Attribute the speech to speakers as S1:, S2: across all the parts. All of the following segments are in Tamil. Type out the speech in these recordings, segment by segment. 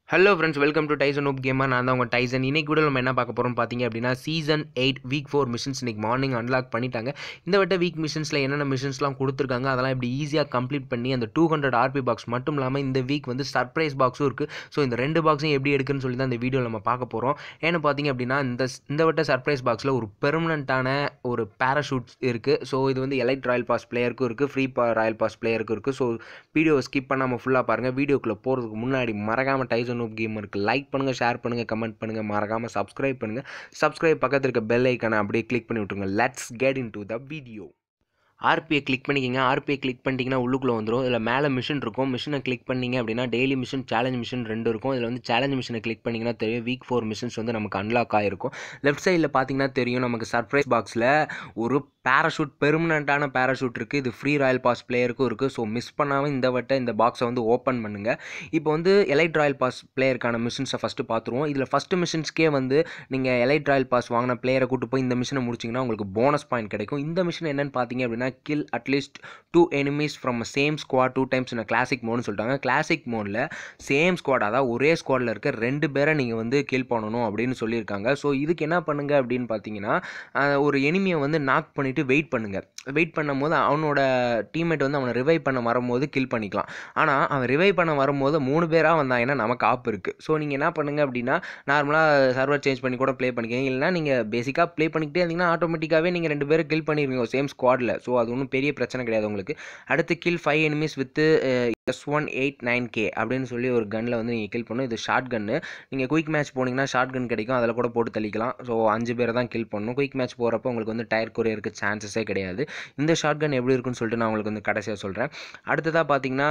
S1: hello friends welcome to Tyson noob gamer நான் தான் உங்கள் டைசன் இன்னைக்கு கூட நம்ம என்ன பார்க்க போகிறோம் பார்த்தீங்க அப்படின்னா season eight week four missions இன்னைக்கு மார்னிங் அன்லாக் பண்ணிட்டாங்க இந்த வட்ட வீக் மிஷின்ஸில் என்னென்ன மிஷின்ஸ்லாம் கொடுத்துருக்காங்க அதெல்லாம் இப்படி ஈஸியாக கம்ப்ளீட் பண்ணி அந்த டூ ஹண்ட்ரட் ஆர்பி பாக்ஸ் மட்டும் இல்லாமல் இந்த வீக் வந்து சர்ப்ரைஸ் பாக்ஸும் இருக்குது ஸோ இந்த ரெண்டு பாக்ஸையும் எப்படி எடுக்குன்னு சொல்லி தான் இந்த வீடியோவில் நம்ம பார்க்க போகிறோம் ஏன்னு பார்த்தீங்க அப்படின்னா இந்த இந்த வட்ட சர்ப்ரைஸ் பாக்ஸில் ஒரு பெர்மனண்ட்டான ஒரு பேராஷூட் இருக்குது ஸோ இது வந்து எலைட் ராயல் பாஸ் பிளேயருக்கும் இருக்குது ஃப்ரீ பா ராயல் பாஸ் பிளேயருக்கும் இருக்குது ஸோ வீடியோவை ஸ்கிப் பண்ணாமல் ஃபுல்லாக பாருங்கள் வீடியோக்குள்ளே போகிறதுக்கு முன்னாடி மறக்காமல் டைசன் நூப் கேமருக்கு லைக் பண்ணுங்கள் ஷேர் பண்ணுங்கள் கமெண்ட் பண்ணுங்கள் மறக்காமல் சப்ஸ்கிரைப் பண்ணுங்கள் சப்ஸ்கிரைப் பக்கத்தில் இருக்க பெல் ஐக்கானை அப்படியே கிளிக் பண்ணி விட்ருங்க let's get into the video ஆர்பிஐ கிளிக் பண்ணிக்கிங்க ஆர்பிஐ கிளிக் பண்ணிட்டீங்கன்னா உள்ளுக்குள்ளே வந்துடும் இதில் மேலே மிஷின் இருக்கும் மிஷினை கிளிக் பண்ணிங்க அப்படின்னா டெய்லி மிஷின் சேலஞ்ச் மிஷின் ரெண்டு இருக்கும் இதில் வந்து சேலஞ்ச் மிஷினை கிளிக் பண்ணிங்கன்னா தெரியும் வீக் ஃபோர் மிஷின்ஸ் வந்து நமக்கு அன்லாக் ஆகிருக்கும் லெஃப்ட் சைடில் பார்த்தீங்கன்னா தெரியும் நமக்கு சர்ப்ரைஸ் பாக்ஸில் ஒரு பேராஷூட் பெர்மனண்ட்டான பேராஷூட் இருக்குது இது ஃப்ரீ ராயல் பாஸ் பிளேயருக்கும் இருக்குது ஸோ மிஸ் பண்ணாமல் இந்த வட்ட இந்த பாக்ஸை வந்து ஓப்பன் பண்ணுங்கள் இப்போ வந்து எலைட் ராயல் பாஸ் பிளேயருக்கான மிஷின்ஸை ஃபஸ்ட்டு பார்த்துருவோம் இதில் ஃபஸ்ட்டு மிஷின்ஸ்க்கே வந்து நீங்கள் எலைட் ராயல் பாஸ் வாங்கின பிளேயரை கூட்டு போய் இந்த மிஷினை முடிச்சிங்கன்னா உங்களுக்கு போனஸ் பாயிண்ட் கிடைக்கும் இந்த மிஷின் என்னென்னு பார்த்தீங்க அப்படின்னா kill at least two enemies from same squad two times இந்த கிளாசிக் மோட்னு சொல்லிட்டாங்க கிளாசிக் மோடில் சேம் ஸ்குவாட் அதாவது ஒரே ஸ்குவாடில் இருக்க ரெண்டு பேரை நீங்கள் வந்து கில் பண்ணணும் அப்படின்னு சொல்லியிருக்காங்க ஸோ இதுக்கு என்ன பண்ணுங்க அப்படின்னு பார்த்தீங்கன்னா அஹ், ஒரு எனிமியை வந்து நாக் பண்ணிவிட்டு வெயிட் பண்ணுங்கள் வெயிட் பண்ணும்போது அவனோட டீம்மேட் வந்து அவனை ரிவைவ் பண்ண வரும்போது கில் பண்ணிக்கலாம் ஆனால் அவன் ரிவைவ் பண்ண வரும்போது மூணு பேராக வந்தாங்கன்னா நமக்கு ஆப் இருக்குது ஸோ நீங்கள் என்ன பண்ணுங்க அப்படின்னா நார்மலாக சர்வர் சேஞ்ச் பண்ணி கூட ப்ளே பண்ணிக்கங்க இல்லைனா நீங்கள் பேசிக்காக ப்ளே பண்ணிக்கிட்டே இருந்தீங்கன்னா ஆட்டோமேட்டிக்காகவே நீங்கள் ரெண்டு பேரும் கில் பண்ணிடுவீங்க சேம் ஸ்குவாடில் ஸோ அது ஒன்றும் பெரிய பிரச்சனை கிடையாது உங்களுக்கு அடுத்து kill five enemies with S one eight nine K அப்படின்னு சொல்லி ஒரு கன்னில் வந்து நீங்கள் கில் பண்ணணும் இது ஷார்ட் கன்னு நீங்கள் குயிக் மேட்ச் போனீங்கன்னா ஷார்ட் கன் கிடைக்கும் அதில் கூட போட்டு தள்ளிக்கலாம் ஸோ அஞ்சு பேரை தான் கில் பண்ணணும் குயிக் மேட்ச் போகிறப்ப உங்களுக்கு வந்து டயர் குறையருக்கு சான்சஸே கிடையாது இந்த ஷார்ட் கன் எப்படி இருக்குன்னு சொல்லிட்டு நான் உங்களுக்கு வந்து கடைசியாக சொல்கிறேன் அடுத்ததாக பார்த்தீங்கன்னா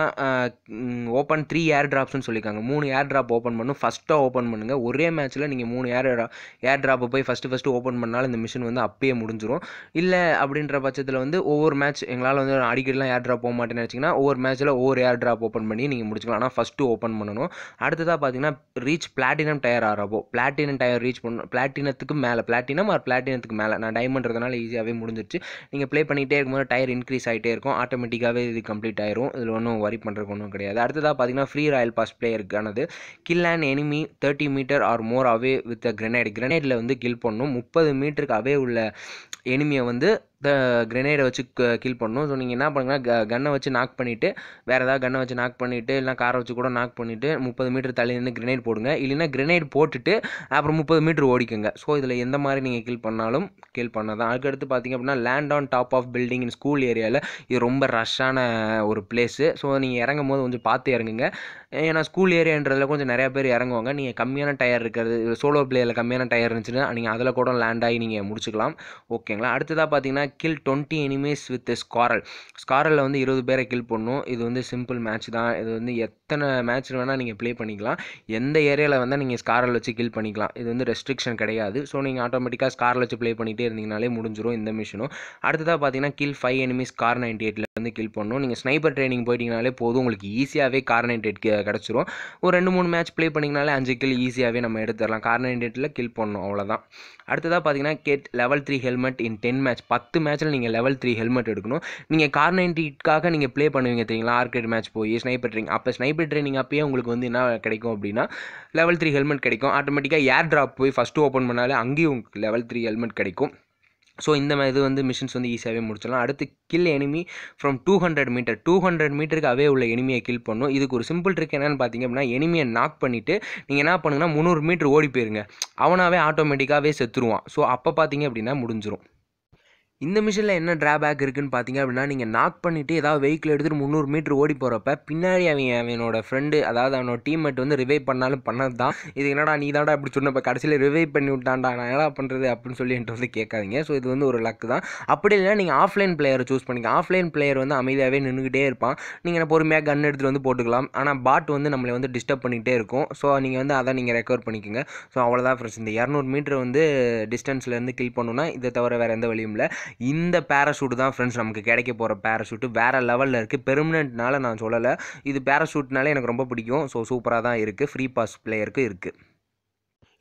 S1: ஓப்பன் த்ரீ ஏர் ட்ராப்ஸ்னு சொல்லியிருக்காங்க மூணு ஏர் ட்ராப் ஓப்பன் பண்ணும் ஃபஸ்ட்டாக ஓப்பன் பண்ணுங்கள் ஒரே மேட்ச்சில் நீங்கள் மூணு ஏர் ஏர் ட்ராப்பை போய் ஃபஸ்ட்டு ஃபஸ்ட்டு ஓப்பன் பண்ணாலும் இந்த மிஷின் வந்து அப்பயே முடிஞ்சிடும் இல்லை அப்படின்ற பட்சத்தில் வந்து ஒவ்வொரு மேட்ச் எங்களால் வந்து அடிக்கடிலாம் ஏர் ட்ராப் போக மாட்டேன்னு நினச்சிங்கன்னா ஒவ்வொரு மேட்ச்சில் ஒவ்வொரு ஏர் ட்ராப் ஓப்பன் பண்ணி நீங்கள் முடிச்சுக்கலாம் ஆனால் ஃபஸ்ட்டு ஓப்பன் பண்ணணும் அடுத்ததாக பார்த்தீங்கன்னா ரீச் பிளாட்டினம் டயர் ஆகிறப்போ பிளாட்டினம் டயர் ரீச் பண்ணணும் பிளாட்டினத்துக்கு மேலே பிளாட்டினம் ஆர் பிளாட்டினத்துக்கு மேலே நான் டைமண்ட்றதுனால ஈஸியாகவே முடிஞ்சிருச்சு நீங்கள் ப்ளே பண்ணிகிட்டே இருக்கும்போது டயர் இன்க்ரீஸ் ஆகிட்டே இருக்கும் ஆட்டோமேட்டிக்காகவே இது கம்ப்ளீட் ஆயிரும் இதில் ஒன்றும் வரி பண்ணுறதுக்கு ஒன்றும் கிடையாது அடுத்ததாக பார்த்தீங்கன்னா ஃப்ரீ ராயல் பாஸ் பிளேயருக்கானது kill and enemy thirty meter or more away with grenade கிரனேடில் வந்து கில் பண்ணணும் முப்பது மீட்டருக்கு அவே உள்ள எனிமியை வந்து த கிரனேடை வச்சு கில் பண்ணணும் ஸோ நீங்கள் என்ன பண்ணுங்கன்னா க கன்னை வச்சு நாக் பண்ணிவிட்டு வேறு ஏதாவது கன்னை வச்சு நாக் பண்ணிவிட்டு இல்லைனா காரை வச்சு கூட நாக் பண்ணிவிட்டு முப்பது மீட்டர் தள்ளி நின்று கிரனேட் போடுங்க இல்லைன்னா கிரனேட் போட்டுட்டு அப்புறம் முப்பது மீட்டர் ஓடிக்குங்க ஸோ இதில் எந்த மாதிரி நீங்கள் கில் பண்ணாலும் கில் பண்ண தான் அதுக்கடுத்து பார்த்தீங்க அப்படின்னா land on top of building in school ஏரியாவில் இது ரொம்ப ரஷ்ஷான ஒரு பிளேஸு ஸோ நீங்கள் இறங்கும் போது கொஞ்சம் பார்த்து இறங்குங்க ஏன்னா ஸ்கூல் ஏரியான்றதுல கொஞ்சம் நிறையா பேர் இறங்குவாங்க நீங்கள் கம்மியான டயர் இருக்கிறது சோலோ பிளேயில் கம்மியான டயர் இருந்துச்சுன்னா நீங்கள் அதில் கூட லேண்ட் ஆகி நீங்கள் முடிச்சுக்கலாம் ஓகேங்களா அடுத்ததாக பார்த்தீங்கன்னா kill twenty enemies with SCAR L ஸ்காரலில் வந்து இருபது பேரை கில் பண்ணும் இது வந்து சிம்பிள் மேட்ச் தான் இது வந்து எத்தனை மேட்ச் வேணால் நீங்கள் ப்ளே பண்ணிக்கலாம் எந்த ஏரியாவில் வந்தால் நீங்கள் ஸ்காரல் வச்சு கில் பண்ணிக்கலாம் இது வந்து ரெஸ்ட்ரிக்ஷன் கிடையாது ஸோ நீங்கள் ஆட்டோமேட்டிக்காக ஸ்காரில் வச்சு ப்ளே பண்ணிகிட்டே இருந்தீங்கனாலே முடிஞ்சிடும் இந்த மிஷினும் அடுத்ததாக பார்த்தீங்கன்னா kill five enemies Kar ninety எயிட்டில் வந்து கில் பண்ணும் நீங்கள் ஸ்னைப்பர் ட்ரைனிங் போயிட்டீங்கனாலே போதும் உங்களுக்கு ஈஸியாகவே கார் நைன்டி எயிட் கிடச்சிரும் ஒரு ரெண்டு மூணு மேட்ச் ப்ளே பண்ணிங்கனாலே அஞ்சு கில் ஈஸியாகவே நம்ம எடுத்துடலாம் கார் நைன்டி எயிட்டில் கில் பண்ணணும் அவ்வளோதான் அடுத்ததாக பார்த்தீங்கன்னா get level three helmet in ten match பத்து மேட்ச்சில் நீங்கள் லெவல் த்ரீ ஹெல்மெட் எடுக்கணும் நீங்கள் கார் நைன்டிக்காக நீங்கள் ப்ளே பண்ணுவீங்க தெரியுங்களா ஆர்கேட் மேட்ச் போய் ஸ்னைப்பர் ட்ரைனிங் அப்போ ஸ்னைப்பர் ட்ரைனிங் அப்பயே உங்களுக்கு வந்து என்ன கிடைக்கும் அப்படின்னா லெவல் த்ரீ ஹெல்மெட் கிடைக்கும் ஆட்டோமேட்டிக்காக ஏர் ட்ராப் போய் ஃபஸ்ட்டு ஓப்பன் பண்ணாலே அங்கேயும் உங்களுக்கு லெவல் த்ரீ ஹெல்மெட் கிடைக்கும் ஸோ இந்த மாதிரி இது வந்து மிஷின்ஸ் வந்து ஈஸியாகவே முடிச்சிடலாம் அடுத்து kill enemy from two hundred meter two hundred மீட்டருக்கு அவே உள்ள எனிமியை கில் பண்ணும் இதுக்கு ஒரு சிம்பிள் ட்ரிக் என்னென்னு பார்த்தீங்க அப்படின்னா எனிமியை நாக் பண்ணிவிட்டு நீங்கள் என்ன பண்ணுங்கன்னா முந்நூறு மீட்டர் ஓடி போயிருங்க அவனாவே ஆட்டோமேட்டிக்காகவே செத்துருவான் ஸோ அப்போ பார்த்தீங்க அப்படின்னா முடிஞ்சிரும் இந்த மிஷினில் என்ன ட்ராபேக் இருக்குன்னு பார்த்தீங்க அப்படின்னா நீங்கள் நாக் பண்ணிவிட்டு ஏதாவது வெஹிக்கிள் எடுத்துகிட்டு முந்நூறு மீட்டர் ஓடி போகிறப்ப பின்னாடி அவன் அவனோட ஃப்ரெண்டு அதாவது அவனோட டீம்மேட் வந்து ரிவைவ் பண்ணாலும் பண்ணது தான் இது என்னடா நீ தான்டா இப்படி சொன்னப்போ கடைசியில் ரிவைவ் பண்ணி விட்டான்டா நான் என்ன பண்ணுறது அப்படின்னு சொல்லி என்கிட்ட வந்து கேட்காதீங்க ஸோ இது வந்து ஒரு லக்கு தான் அப்படி இல்லை நீங்கள் ஆஃப்லைன் பிளேயரை சூஸ் பண்ணிக்க ஆஃப்லைன் பிளேயர் வந்து அமைதியாகவே நின்றுக்கிட்டே இருப்பான் நீங்கள் பொறுமையாக கன் எடுத்துகிட்டு வந்து போட்டுக்கலாம் ஆனால் பாட் வந்து நம்மளை வந்து டிஸ்டர்ப் பண்ணிகிட்டே இருக்கும் ஸோ நீங்கள் வந்து அதை நீங்கள் ரெக்கவர் பண்ணிக்கோங்க ஸோ அவ்வளோதான் ஃப்ரெண்ட்ஸ் இந்த இரநூறு மீட்டர் வந்து டிஸ்டன்ஸ்லேருந்து கில் பண்ணணும்னா இதை தவிர வேறு எந்த வழியும் இல்லை இந்த பேராஷூட் தான் ஃப்ரெண்ட்ஸ் நமக்கு கிடைக்க போகிற பேராஷூட்டு வேறு லெவலில் இருக்குது பெர்மனெண்ட்னால நான் சொல்லலை இது பேராஷூட்னாலே எனக்கு ரொம்ப பிடிக்கும் ஸோ சூப்பராக தான் இருக்குது ஃப்ரீ பாஸ் பிளேயருக்கு இருக்குது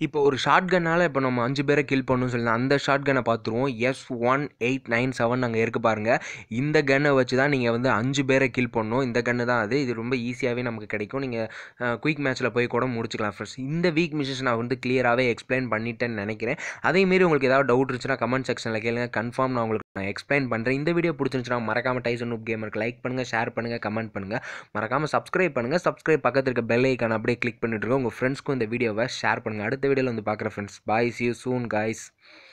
S1: இப்போ ஒரு ஷார்ட் கன்னால் இப்போ நம்ம அஞ்சு பேரை கில் பண்ணணும்னு சொல்லி அந்த ஷார்ட் கன்னை பார்த்துருவோம் S one eight nine seven அங்கே இருக்கு பாருங்கள் இந்த கன்னை வச்சு தான் நீங்கள் வந்து அஞ்சு பேரை கில் பண்ணணும் இந்த கன்று தான் அது இது ரொம்ப ஈஸியாகவே நமக்கு கிடைக்கும் நீங்கள் குயிக் மேட்ச்சில் போய் கூட முடிச்சுக்கலாம் ஃப்ரெண்ட்ஸ் இந்த வீக் மிஷன்ஸ் நான் வந்து கிளியராகவே எக்ஸ்பிளைன் பண்ணிட்டேன்னு நினைக்கிறேன் அதேமாரி உங்களுக்கு ஏதாவது டவுட் இருந்துச்சுன்னா கமெண்ட் செக்ஷனில் கேளுங்க கன்ஃபார்ம் நான் உங்களுக்கு நான் எக்ஸ்பிளைன் பண்ணுறேன் இந்த வீடியோ பிடிச்சிருந்துச்சுன்னா மறக்காமல் டைசன் நூப் கேமருக்கு லைக் பண்ணுங்கள் ஷேர் பண்ணுங்கள் கமெண்ட் பண்ணுங்கள் மறக்காமல் சப்ஸ்கிரைப் பண்ணுங்கள் சப்ஸ்கிரைப் பக்கத்தில் இருக்க பெல் ஐக்கான அப்படியே கிளிக் பண்ணிட்டு உங்கள் ஃப்ரெண்ட்ஸ்க்கும் இந்த வீடியோவை ஷேர் பண்ணுங்கள் அடுத்த வீடியோவில் வந்து பார்க்குற friends bye see you soon guys